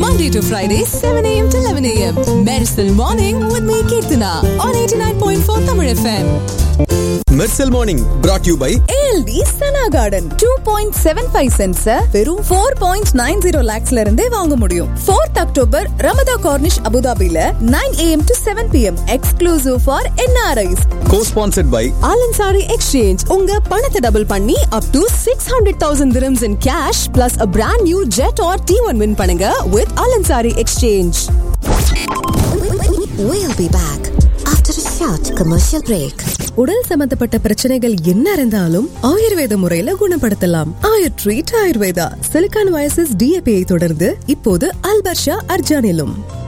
Monday to Friday, 7 a.m. to 11 a.m. Medicine Morning with me, Kirtana, on 89.4 Tamil FM. Mersal morning brought you by ALD Sana Garden 2.75 cents வெறும் 4.90 lakhsல இருந்தே வாங்க முடியும் 4th October Ramada Corniche அபுதாபில 9 am to 7 pm exclusive for NRIs cosponsored by Alansari Exchange, உங்க பணத்தை double பண்ணி up to 600,000 dirhams in cash plus a brand new jet or T1 win பண்ணுங்க with Alansari Exchange. We'll be back after a short commercial break. உடல் சம்பந்தப்பட்ட பிரச்சனைகள் என்ன இருந்தாலும் ஆயுர்வேத முறையில குணப்படுத்தலாம் ஆயுர் ட்ரீட் ஆயுர்வேதா சிலிக்கான் வயசஸ் டிஏபியை தொடர்ந்து இப்போது அல்பர்ஷா அர்ஜானிலும்